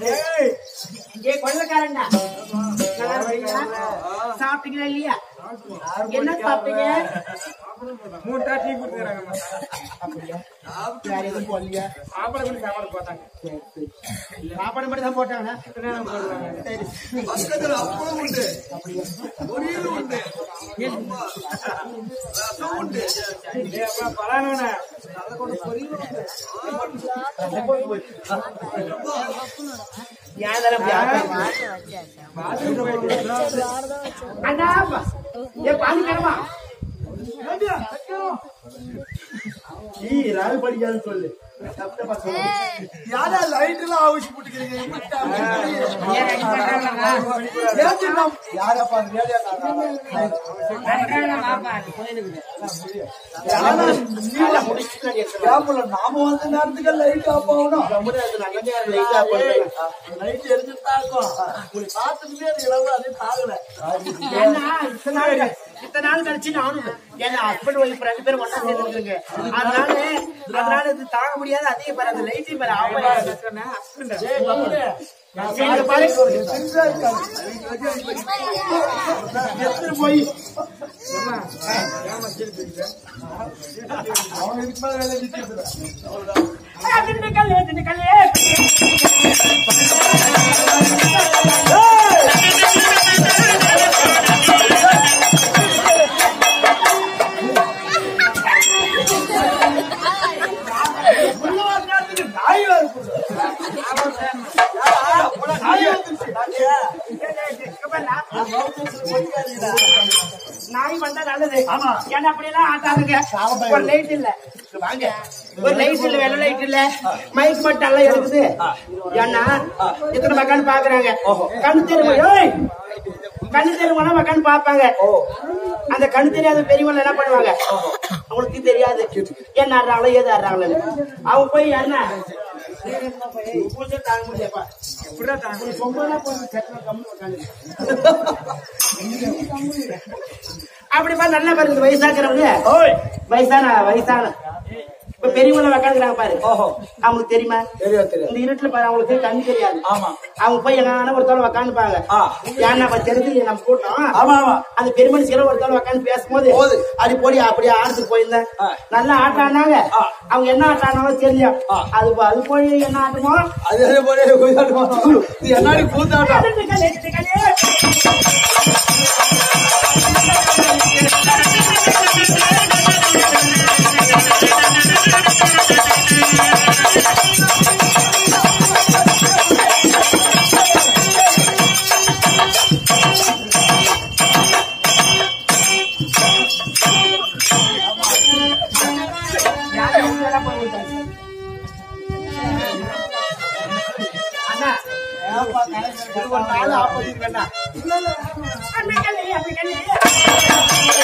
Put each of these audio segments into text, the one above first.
ஏ கொள்ளக்காரங்க நல்லா இருக்கீங்களா சாப்பிட்டீங்களா இல்லையா என்ன சாப்பிட்டீங்க மூணு டா டீ குடுத்துறாங்க வேற எதுவும் போடலையா சாப்பாடு கூட சாப்பாடு போட்டாங்க சாப்பாடு மட்டும் தான் போட்டாங்க சரி பக்கத்துல அப்பளம் உண்டு பொரியல் உண்டு ரசம் உண்டு ஏய் அப்பா பலானவனே ஏன் இதெல்லாம் இப்படி ஆடுறீங்க? அண்ணா ஏ பாதி கிழமா ஈ ராவி படிக்காது சொல்லு தப்பு பசங்க யாரா லைட் எல்லாம் ஆவிச்சு போட்டுக்கிறீங்க ஏன் ரெடி பண்றாங்களா யாரப்பா ரேடியா நாம வந்த நேரத்துக்கு லைட் ஆஃப் ஆகணும் லைட் எரிஞ்சுதான் இருக்கும் உங்களை பார்த்துட்டு அது இளவு அதே தாகல ஏன்னா, இத்தனை நாள் கழி- இத்தனை நாள் கழிச்சு நானும் என் husband wife ரெண்டு பேரும் ஒண்ணா சேர்ந்துருக்குங்க. அதனால அதனால இது தாங்க முடியாது அதே பாரு அந்த லைட்டையும் பாரு ஆஃப் ஆயிடுச்சு. ஏய், கம்முனு. இங்க பாரு. எடுத்துட்டு போய் அவன் இதுக்கு மேல வேலை நிக்கிறது ஆ, திண்டுக்கல், திண்டுக்கல். உள்ள வர நேரத்துக்கு நாய் வருது நாய் வந்துருச்சு நாட்டியா நாய் வந்தா நல்லது ஆமா. ஏன்னா அப்படியெல்லாம் ஆட்டாதுங்க ஒரு லைட் இல்ல இங்க வாங்க ஒரு லைட் இல்ல வெள்ள லைட் இல்ல மைக் மட்டும் நல்லா எடுக்குது ஏன்னா இத்தனை மக்கான்னு பாக்குறாங்க கண்ணு தெரியுமா ஏய் கண்ணு தெரியுமா மக்கான்னு பாப்பாங்க அந்த கண்ணு தெரியாத பெரியவங்க என்ன பண்ணுவாங்க அவங்களுக்கு தெரியாது என்ன ஆடுறாங்களோ ஏது ஆடுறாங்களோ அவங்க போய் என்ன பூஜை தாங்க முடியாப்பா இப்படிதான் பொம்பளை போய் செட்டில் கம்மி உட்காந்து அப்படிப்பா நல்லா பாருங்க இந்த வயசாக்குறவங்க வயசான வயசான இப்ப பெரியவங்க உட்காந்துக்கிறாங்க பாரு ஓஹோ அவங்களுக்கு தெரியுமா தெரியும் தெரியும் இந்த இருட்டுல பாரு அவங்களுக்கு கண்ணு தெரியாது ஆமா அவங்க போய் எங்க ஒருத்தவங்க உட்காந்துப்பாங்க ஆ. ஏன்னா நம்ம தெரிஞ்சு நம்ம கூட்டம் ஆமா ஆமா அந்த பெருமணி சில ஒருத்தவங்க உட்காந்து பேசும்போது போது. அப்படி போடி அப்படியே ஆடுறதுக்கு போயிருந்தேன் ஆ. நல்லா ஆட்டம் ஆடினாங்க ஆ. அவங்க என்ன ஆட்டம் ஆடினாலும் தெரியும் ஆ. அது அது போய் என்ன ஆட்டமோ அதே போல கூத்தாட்டம் இது என்னாடி கூத்தாட்டம் அண்ணா இது ஒரு நாள் ஆஃப் பண்ணிருக்கேன்னா அப்படி கண்ணு அப்படி கண்ணு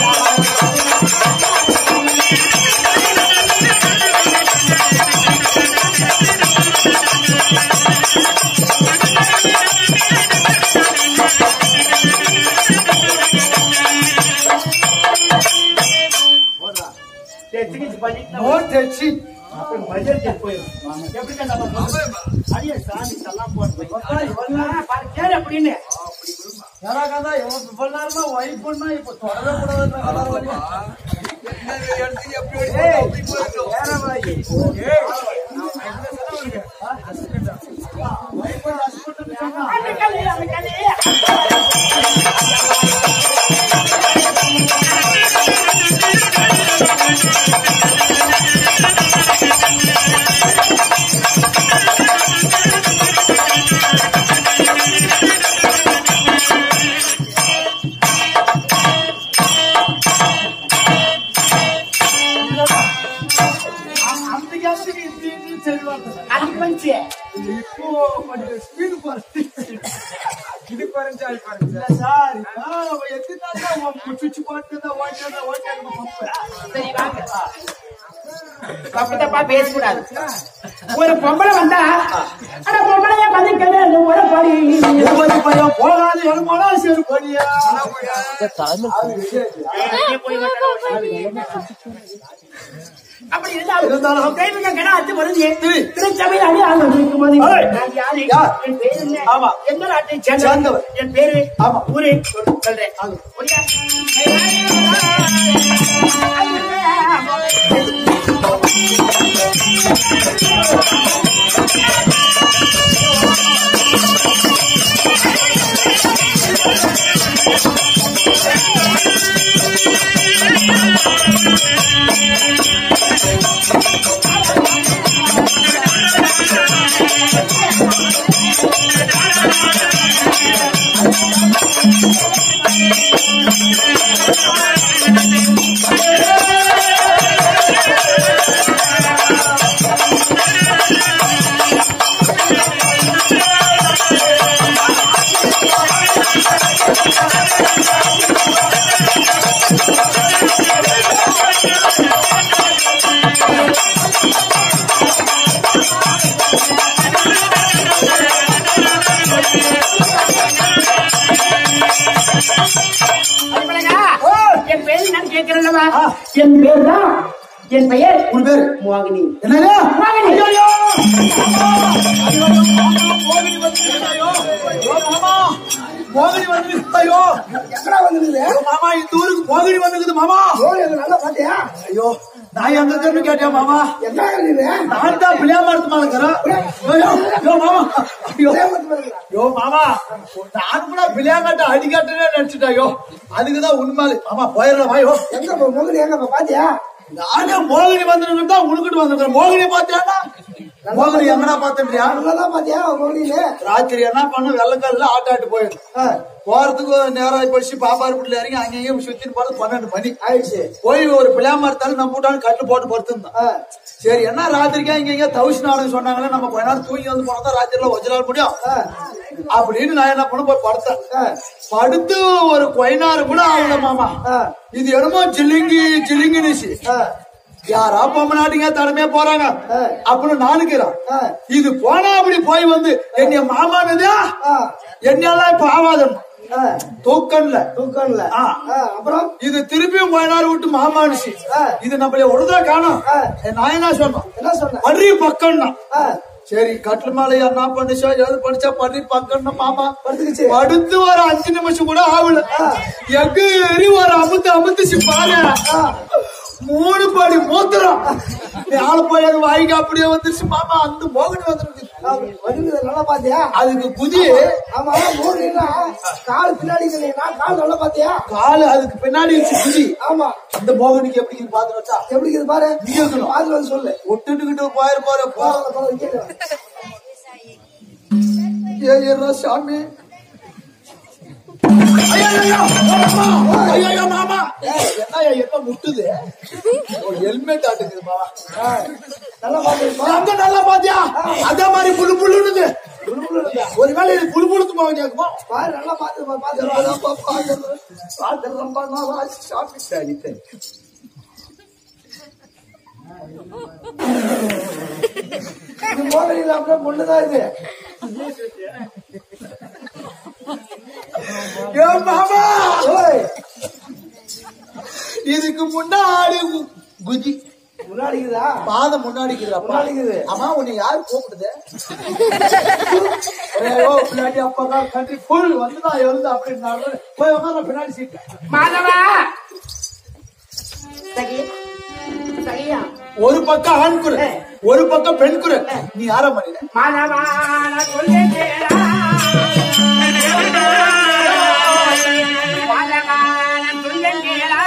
தெரிஞ்சுக்கிச்சு பண்ணிட்டு நோ டச்சி அப்புறம் பட்ஜெட் செக் போயிடும் எப்படி நம்ம அடியே சாமி எல்லாம் போட்டு பாரு கேரு அப்படின்னு யாராக்கா இவ்வளவு நேரமா ஒய்ஃப் பண்ணா இப்ப தொடரவே கூடாது அப்படி கண்ணு அப்படி கண்ணு అందుకే అందుకే ఇది ఇది చదివాను அது பஞ்சு இப்போ కొంచెం స్పీడ్ పడుతుంది இது குறைஞ்சு அது குறைஞ்சு సార్ ఎత్తుతా చుచ్చు పడుతుందా ఓటేదా ఓటేదా சரி வாங்க தப்பு தப்பா பேசக்கூடாது ஒரு பொம்பளை வந்தா ஆனா பொம்பளையா பதிக்கவே இல்லை ஒரு படி ఎవరి భయం పోగాలి ఎనుమోడా చెరు పడియా வெளியே போய் விட்டா அப்படி இருந்தாலும் இருந்தாலும் தெய்வீக கடை அத்து வருது திரு. திருச்சபையில் அடி ஆள் வந்திருக்கும் போது ஏய். நான் யாரு யார்? என் பேரு என்ன? ஆமா. எந்த நாட்டை சேர்ந்தவர். சேர்ந்தவர் என் பேரு ஆமா. ஊரு சொல்றேன் புரியா? அறிவழகா, என் பேரு நான் கேட்கிறேன்லவா ஆ. என் பேர் தான் என் பெயர் உன் பேரு மோகினி என்னங்க மோகினி ஐயோ! மோகினி வந்துருக்காயோ? ஐயோ, மாமா மோகினி வந்துருக்காயோ? எங்கடா வந்துருக்குது ஐயோ, மாமா இந்த ஊருக்கு மோகினி வந்துருக்குது மாமா ஓ இது நல்லா பாத்தியா ஐயோ நான் எங்க இருக்கேன்னு கேட்டியா மாமா என்ன இது நான் தான் பிள்ளையாமரத்து மேல இருக்கிறேன் ஐயோ, ஐயோ, மாமா ஐயோ ஐயோ மாமா நான் கூட பிள்ளையாங்கட்ட அடிக்கட்டே நினைச்சிட்டாயோ அதுக்குதான் உண்மை மாமா போயிடலாம் வாயோ எங்க மோகினி எங்க பாத்தியா நானே மோகினி வந்துருக்கா உனக்கிட்டு வந்திருக்கிறேன் மோகினி பாத்தியாடா மோகினி எங்கடா பாத்தியா அவ்வளவுதான் பாத்தியா மோகினியில ராத்திரி என்ன பண்ண வெள்ளக்கல்ல ஆட்டாட்டு போயிடும் போறதுக்கு நேரம் போச்சு பாப்பாரு வீட்டுல இறங்கி அங்கேயும் சுத்தின்னு போறது பன்னெண்டு மணி ஆயிடுச்சு போய் ஒரு பிள்ளையாம இருந்தாலும் நம்ம வீட்டாலும் கட்டு போட்டு படுத்திருந்தோம் சரி என்ன ராத்திரிக்கா இங்க இங்க தவிச்சு நாடு சொன்னாங்களே நம்ம கொஞ்ச நேரம் தூங்கி வந்து போனா தான் ராத்திரில கொஞ்ச நாள் முடியும் அப்படின்னு நான் என்ன பண்ண போய் படுத்தேன் படுத்து ஒரு கொய்னாரு கூட ஆகல மாமா இது என்னமோ ஜில்லிங்கி ஜில்லிங்கினுச்சு யாரா பொம்மநாட்டிங்க தலைமையா போறாங்க அப்படின்னு நானுக்கிறேன் இது போனா அப்படி போய் வந்து என்னைய மாமானதா என்னெல்லாம் இப்ப ஆவாதம் தூக்கம்ல தூக்கம்ல ஆ. அப்புறம் இது திருப்பியும் கொஞ்ச நேரம் விட்டு மாமானுச்சு இது நம்மள ஒழுதா காணும் நான் என்ன சொன்னோம் என்ன சொன்ன பன்றி பக்கம்னா சரி கட்டில் மேல என்ன பண்ணுச்சோ எது படிச்சா பன்றி பக்கம்னா மாமா படுத்துக்கிச்சு. படுத்து ஒரு அஞ்சு நிமிஷம் கூட ஆகல எக்கு எரி ஒரு அமுத்து அமுத்துச்சு பாரு மூணு படி மூத்திரம் ஆளு போய் அது வாய்க்கு அப்படியே வந்துருச்சு மாமா அந்த மோகன் வந்துருக்கு வருகுது நல்லா பாத்தியா அதுக்கு குதி ஆமா மோகினா கால் பின்னாடி இல்லையா கால் நல்லா பாத்தியா காலு அதுக்கு பின்னாடி வச்சு குதி ஆமா அந்த மோகனுக்கு எப்படி பாத்து வச்சா எப்படி இருக்குது பாரு நீ இருக்கணும். பாத்து வந்து சொல்லு ஒட்டுக்கிட்டு போயிரு போற போ பரவாயில்ல, பரவாயில்ல, கேக்குறேன். ஏ ஏறா சாமி ஐயோ, ஐயோ, மாமா. ஐயோ, ஐயோ, மாமா. ஏய், என்னய்யா, என்ன முட்டுது ஒரு ஹெல்மெட் ஆட்டுக்குது மாமா நல்லா பாத்துருப்பா அங்க நல்லா பாத்தியா அதே மாதிரி புழு புழுனுது ஒருவேளை இது புழு புழுத்து போக கேக்குமா பாரு நல்லா பாத்துருப்பா பாத்துருப்பா சரி சரி இது மோகினியில அப்படியே பொண்ணுதான் இது ஏ மாமா ஓய், இதுக்கு முன்னாடி கு- குதி முன்னாடி இருக்குதா பாதம் முன்னாடி இருக்குதுடா. முன்னாடி இருக்குது. அம்மா உன்னை யாரு கூப்பிடுது ஐயோ, பின்னாடி அப்பா கண்ட்ரி ஃபுல் வந்து நான் எழுந்து அப்படின்னாலும் போய் உட்கார பின்னாடி சீட்ல மாதவா சகி சகியா ஒரு பக்கம் ஆண் குரல் ஒரு பக்கம் பெண் குரல் நீ யார பண்ணின மாதவா நான் சொல்றேன் கேளா. மாதவா நான் சொல்றேன் கேளா.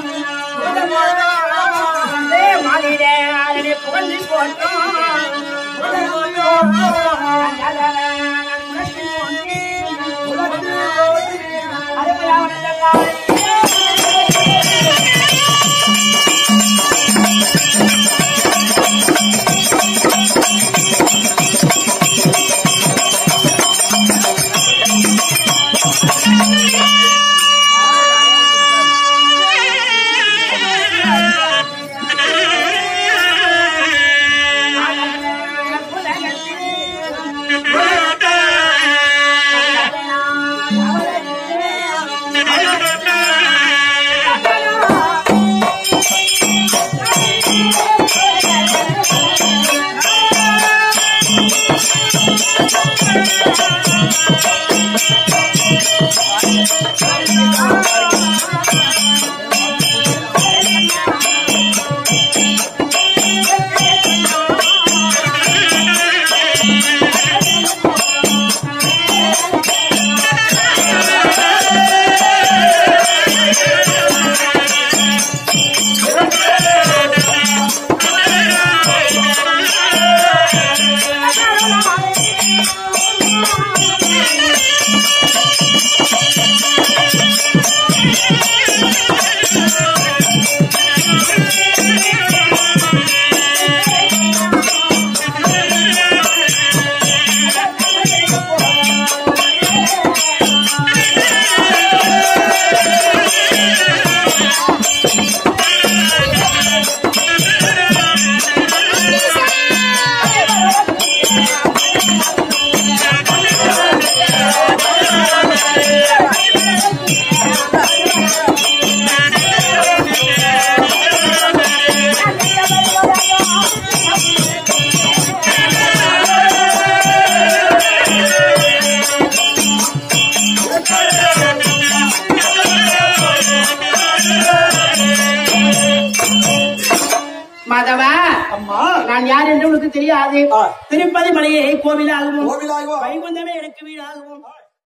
ஏ மாலிடே, அதனை புகழ்ந்து போற்றோம். அருமையான காலை ஐயோ மாதவா அம்மா நான் யார் என்று உனக்கு தெரியாது ஆ. திருப்பதி மலையை கோவிலாகவும் கோவிலாகவும் வைகுந்தமே எனக்கு வீடாகவும்